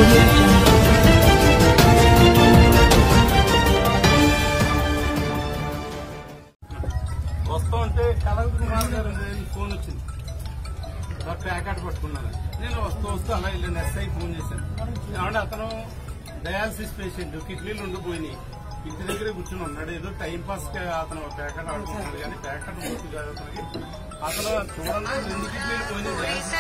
audio jungle. వస్తూ ఉంటే colour Kumar గారు ఈ ఫోన్ వచ్చింది నా ప్యాకెట్ పట్టుకున్నాను నేను వస్తూ వస్తూ అలా వెళ్ళాను ఎస్ఐ ఫోన్ చేశాను ఏమంటే అతను డయాలసిస్ పేషెంట్ కిడ్నీలు ఉండిపోయినాయి ఇంటి దగ్గరే కూర్చుని ఉన్నాడు ఏదో టైం పాస్ కి అతను ప్యాకెట్ ఆడుకుంటున్నాడు కానీ ప్యాకెట్ పూర్తి కాదు అతనికి అతను చూడండి రెండు కిడ్నీలు పోయినాయి డయాలసిస్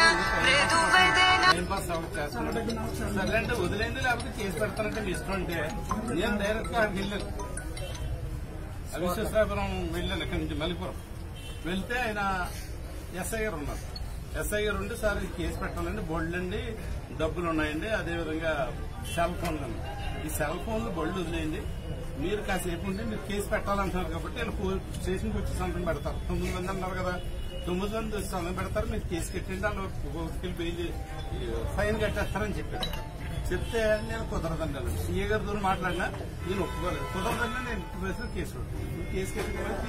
టైం పాస్ అవుట్ చేస్తున్నాడు సరే అంటే వదిలేంది లేకపోతే కేసు పెడతానంటే మీ ఇష్టం అంటే నేను డైరెక్ట్ గా అక్కడికి వెళ్ళాను విశ్వేశ్వరాపురం వెళ్ళాను ఇక్కడి నుంచి మలిపురం వెళ్తే ఆయన ఎస్ఐ గారు ఉన్నారు ఎస్ఐ గారు ఉండి సార్ ఇది కేసు పెట్టాలండి బోల్డ్ అండి డబ్బులు ఉన్నాయండి అదేవిధంగా సెల్ ఫోన్లు అన్నారు. ఈ సెల్ ఫోన్లు బొల్డ్ వదిలేయండి మీరు కాసేపు ఉంటే మీరు కేసు పెట్టాలంటున్నారు కాబట్టి వీళ్ళు పో- స్టేషన్కి వచ్చి సంతకం పెడతారు తొమ్మిది మంది అన్నారు కదా తొమ్మిది మంది వచ్చి సంతకం పెడతారు మీరు కేసు కట్టండి వాళ్ళు కోర్టుకెళ్ళి బెయిల్ ఫైన్ కట్టేస్తారని చెప్పారు చెప్తే నేను కుదరదండి అన్నాడు సీఏ గారితో మాట్లాడినా నేను ఒప్పుకోలేదు కుదరదండి నేను ఇంటి కేసు పెడతాను. నువ్వు కేసు కట్టుకోవాలి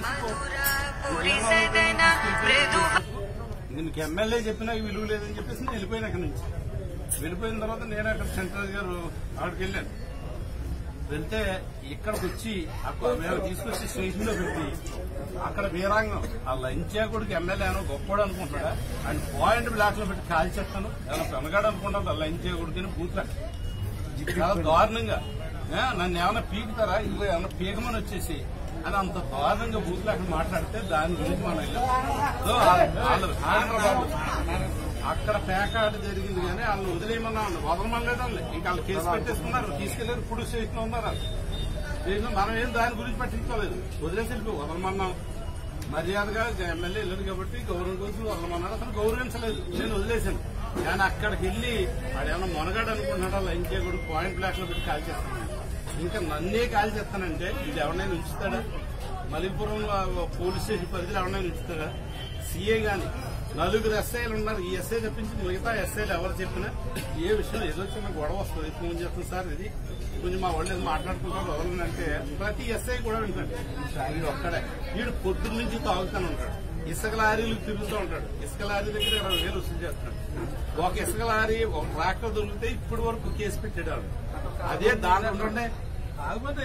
తీసుకో దీనికి ఎమ్మెల్యే చెప్పినా విలువ లేదని చెప్పేసి నేను వెళ్ళిపోయాను అక్కడి నుంచి వెళ్ళిపోయిన తర్వాత నేను అక్కడ సెంట్రల్ గారు ఆవిడకి వెళ్ళాను వెళ్తే ఇక్కడికి వచ్చి అక్కడ మేము తీసుకొచ్చి స్టేషన్ లో పెట్టి అక్కడ వీరాంగం ఆ లంచా కొడుకు ఎమ్మెల్యే అనో గొప్పవాడు అనుకుంటాడా అండ్ పాయింట్ బ్లాక్ లో పెట్టి కాల్ చేస్తాను ఏమైనా పెనగాడు అనుకుంటాడు ఆ లంచా కొడుకుని బూత్ల చాలా దారుణంగా ఆ, నన్ను ఏమైనా పీకుతారా ఇదిగో ఏమైనా పీకమని వచ్చేసి అని అంత దారుణంగా బూత్లో అక్కడ మాట్లాడితే దాని గురించి మనం వెళ్ళాం సో, వాళ్ళు ఆంధ్రబాబు అక్కడ పేకాట జరిగింది కానీ వాళ్ళని వదిలేయమన్నా వదలమనలేదు వాళ్ళు ఇంకా వాళ్ళు కేసు పెట్టేసుకున్నారు తీసుకెళ్లారు ఇప్పుడు స్టేషన్ ఉన్నారు వాళ్ళు. స్టేషన్ మనం ఏం దాని గురించి పట్టించుకోలేదు వదిలేసి వెళ్ళిపో వదలమన్నాం మర్యాదగా ఎమ్మెల్యే వెళ్ళాడు కాబట్టి గౌరవం కోసం వదలమన్నాడు అతను గౌరవించలేదు నేను వదిలేశాను కానీ అక్కడికి వెళ్ళి ఆడేమన్నా మొనగాడు అనుకుంటున్నాడు అలా ఇంకే కూడా పాయింట్ బ్లాక్ లో పెట్టి కాల్ చేస్తాను ఇంకా నన్నే కాల్ చేస్తానంటే ఇది ఎవరినైనా ఉంచుతాడా మలిపురం పోలీస్ స్టేషన్ పరిధిలో ఎవరినైనా ఉంచుతాడా సీఏ గాని నలుగురు ఎస్ఐలు ఉన్నారు ఈ ఎస్ఐ తప్పించి మిగతా ఎస్ఐలు ఎవరు చెప్పినా ఏ విషయం ఏదో చిన్న గొడవ వస్తుంది ఫోన్ చేస్తుంది సార్ ఇది కొంచెం మా వాళ్ళు ఏదో మాట్లాడుకుంటారు వదలంటే ప్రతి ఎస్ఐ కూడా వింటాడు వీడు ఒక్కడే వీడు పొద్దున్న నుంచి తాగుతూనే ఉంటాడు ఇసుక లారీలు తిరుగుతూ ఉంటాడు ఇసుక లారీ దగ్గర ఇరవై వేలు వసూలు చేస్తాడు ఒక ఇసుక లారీ ఒక ట్రాక్టర్ దొరికితే ఇప్పటి వరకు కేసు పెట్టాడు వాడు. అదే దాని ఉంటుండే కాకపోతే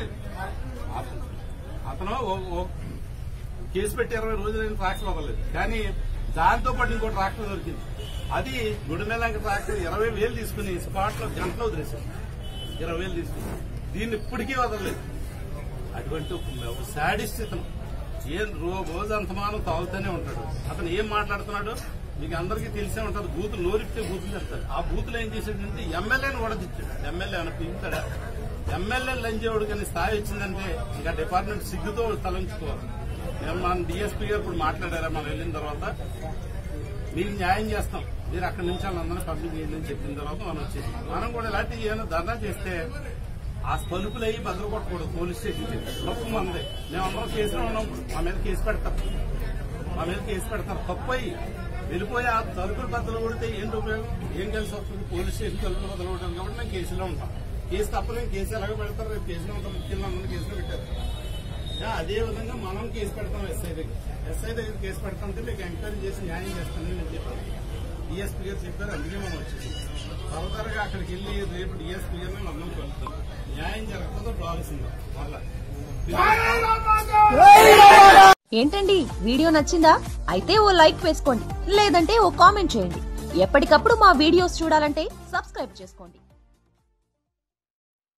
అతను ఓ- ఓ- కేసు పెట్టి ఇరవై రోజులైన ట్రాక్టర్ వదలలేదు కానీ దాంతో పాటు ఇంకో ట్రాక్టర్ దొరికింది అది గుడిమెలంక ట్రాక్టర్ ఇరవై వేలు తీసుకుని స్పాట్ లో గంటలో వదిలేశారు ఇరవై వేలు తీసుకుని దీన్ని ఇప్పటికీ వదలలేదు అటువంటి ఒక శాడిస్ట్ ఇతను ఏం రో- రోజు అంతమానం తాగుతూనే ఉంటాడు అతను ఏం మాట్లాడుతున్నాడు మీకు అందరికీ తెలిసే ఉంటుంది బూతులు నోరిపితే బూతులు చెప్తాడు ఆ బూతులు ఏం చేశాడంటే ఎమ్మెల్యేని కూడా తెచ్చాడు ఎమ్మెల్యే అని పిలుస్తాడా ఎమ్మెల్యే లంచేవాడు కానీ స్థాయి వచ్చిందంటే ఇంకా డిపార్ట్మెంట్ సిగ్గుతో తలంచుకోవాలి మేము మన డిఎస్పీ గారు ఇప్పుడు మాట్లాడారా మనం వెళ్ళిన తర్వాత మీకు న్యాయం చేస్తాం మీరు అక్కడి నుంచి వాళ్ళందరినీ పబ్లిక్ చేయండి అని చెప్పిన తర్వాత మనం వచ్చేసి మనం కూడా ఇలాంటి ఏమైనా ధర్నా చేస్తే ఆ పలుపులు అయ్యి భద్ర కొట్టకూడదు పోలీస్ స్టేషన్ తప్పు మంది మేమందరం కేసులో ఉన్నాం మా మీద కేసు పెడతాం మా మీద కేసు పెడతారు తప్పు అయ్యి వెళ్ళిపోయి ఆ తలుపులు బద్దలు కొడితే ఏంటి ఉపయోగం ఏం కలిసి వస్తుంది పోలీస్ స్టేషన్ తలుపులు బద్దలు కొట్టాను కాబట్టి నేను కేసులో ఉంటాం కేసు తప్పలేదు కేసు ఎలాగ పెడతారు రేపు కేసులో ఉంటాం ముఖ్యంగా అందరూ కేసులో పెట్టారు యా, అదే విధంగా మనం కేసు పెడతాం ఎస్ఐ దగ్గర ఎస్ఐ దగ్గర కేసు పెడతాంటే మీకు ఎంక్వైరీ చేసి న్యాయం చేస్తానని నేను చెప్పాను డిఎస్పీ గారు చెప్పారు అందుకే మనం వచ్చేసి ఫర్దర్గా అక్కడికి వెళ్ళి రేపు డిఎస్పీ గారిని మనం కలుపుతాం న్యాయం జరగకపోతే రావాల్సిందే మళ్ళా ఏంటండి వీడియో నచ్చిందా అయితే ఓ లైక్ వేసుకోండి లేదంటే ఓ కామెంట్ చేయండి ఎప్పటికప్పుడు మా వీడియోస్ చూడాలంటే సబ్స్క్రైబ్ చేసుకోండి